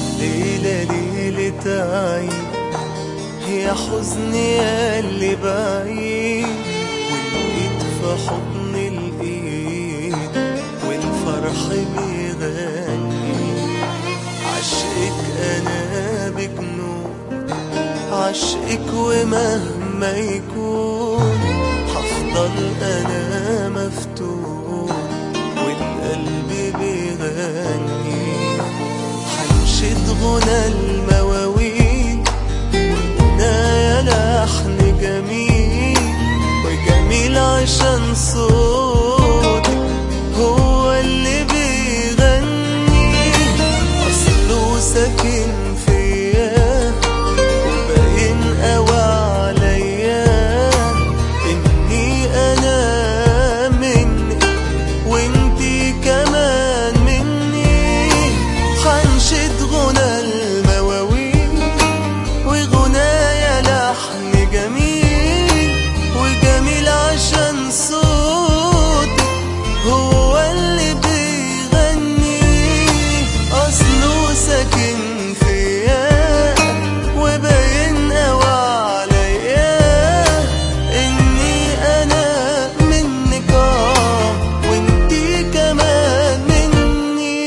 ليلة ليلة عيد يا حزني يا اللي بعيد والايد في حضن الايد والفرح بيغني عشقك انا بجنون عشقك ومهما يكون هفضل انا مفتون والقلب بيغني هنشد غنى المواويل وغنايا لحن جميل وجميل عشان صوتك هو اللي بيغني اصله ساكن فيا وباين قوي عليا اني انا منك وانتي كمان مني حنشد غنى المواويل وغنايا لحن جميل وجميل عشان صوتك هو اللي بيغني اصله ساكن فيا وباين قوي عليا اني انا منك اه وانتي كمان مني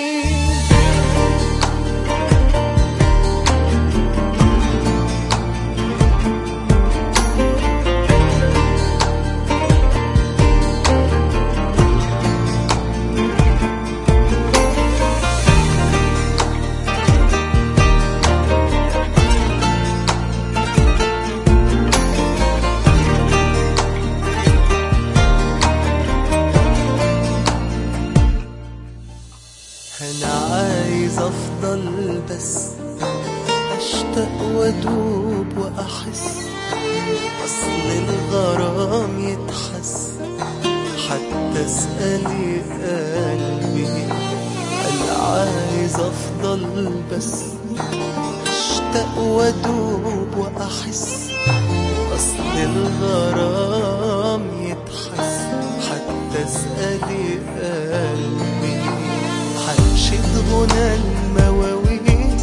انا عايز افضل بس اشتاق وادوب واحس اصل الغرام يتحس حتى اسالي قلبي انا عايز افضل بس اشتاق وادوب واحس اصل الغرام يتحس حتى اسالي قلبي حنشد غنى المواويل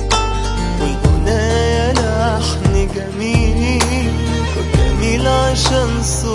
والغنايا لحن جميل وجميل عشان صوت